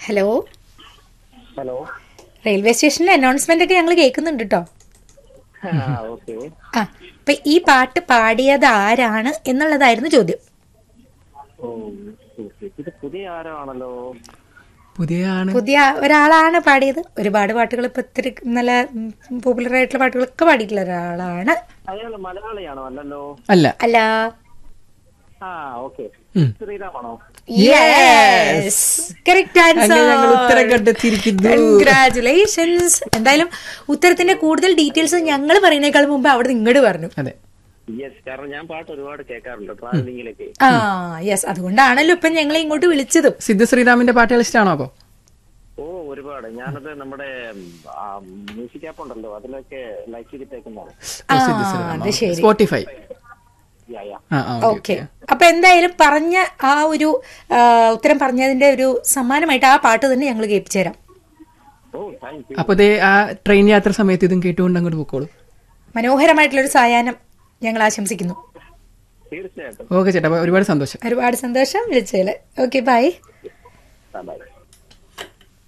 Hello hello railway സ്റ്റേഷനിലെ announcement ഒക്കെ ഞങ്ങൾ കേൾക്കുന്നുണ്ട് കേട്ടോ ആ ഓക്കെ ആ അപ്പൊ ഈ പാട്ട് പാടിയത് ആരാണ് എന്നുള്ളതായിരുന്നു ചോദ്യം ഓ ഓക്കെ. ഇത് പുതിയ ആരാണല്ലോ പുതിയ ആണ് പുതിയ ഒരാളാണ് പാടിയത് ഒരുപാട് പാട്ടുകൾ ഇപ്പൊ ഇത്തിരി നല്ല പോപ്പുലർ ആയിട്ടുള്ള പാട്ടുകളൊക്കെ പാടിയിട്ടുള്ള ഒരാളാണ് അയാൾ മലയാളിയാണോ അല്ലല്ലോ അല്ല അല്ല ആ ഓക്കെ ഉം. ശ്രീറാമാണോ യെസ് കറക്റ്റ് അങ്ങനെ ഞങ്ങൾ ഉത്തരം ആൻസർ കണ്ടെത്തിയിരിക്കുന്നു കൺഗ്രാറ്റുലേഷൻസ് എന്തായാലും ഉത്തരത്തിന്റെ കൂടുതൽ ഡീറ്റെയിൽസ് ഞങ്ങൾ പറയുന്നേക്കാൾ മുമ്പ് അവിടെ ഇങ്ങോട്ട് പറഞ്ഞു അതെ യെസ് കാരണം ഞാൻ പാട്ട് ഒരുപാട് കേൾക്കാറുണ്ട് ട്രാവലിംഗിലൊക്കെ ആ യെസ് അതുകൊണ്ടാണല്ലോ ഇപ്പൊ ഞങ്ങളെ ഇങ്ങോട്ട് വിളിച്ചതും സിദ്ധ ശ്രീറാമിന്റെ പാട്ടുകൾ ഇഷ്ടമാണോ അപ്പോ ഓ ഒരുപാട് ഞാനത് നമ്മുടെ മ്യൂസിക് ആപ്പ് ഉണ്ടല്ലോ അതിലൊക്കെ ലൈക്ക് ചെയ്തിട്ടേക്കുന്നതാണ് ആ സിദ്ധ ശ്രീറാം അത് ശരി സ്പോട്ടിഫൈ യാ യാ ആ ആ ഓക്കെ അപ്പൊ എന്തായാലും പറഞ്ഞ ആ ഒരു ആ, ഉത്തരം പറഞ്ഞതിന്റെ ഒരു സമ്മാനമായിട്ട് ആ പാട്ട് തന്നെ ഞങ്ങൾ കേൾപ്പിച്ചു തരാം ഓ താങ്ക് യു അപ്പൊ ദേ ആ ട്രെയിൻ യാത്ര സമയത്ത് ഇതും കേട്ടുകൊണ്ട് അങ്ങോട്ട് പോക്കോളൂ മനോഹരമായിട്ടുള്ളൊരു സായാഹ്നം ഞങ്ങൾ ആശംസിക്കുന്നു തീർച്ചയായിട്ടും ഓക്കെ ചേട്ടാ അപ്പൊ ഒരുപാട് സന്തോഷം ഒരുപാട് സന്തോഷം വിളിച്ചതിൽ ഓക്കെ ബൈ ബൈ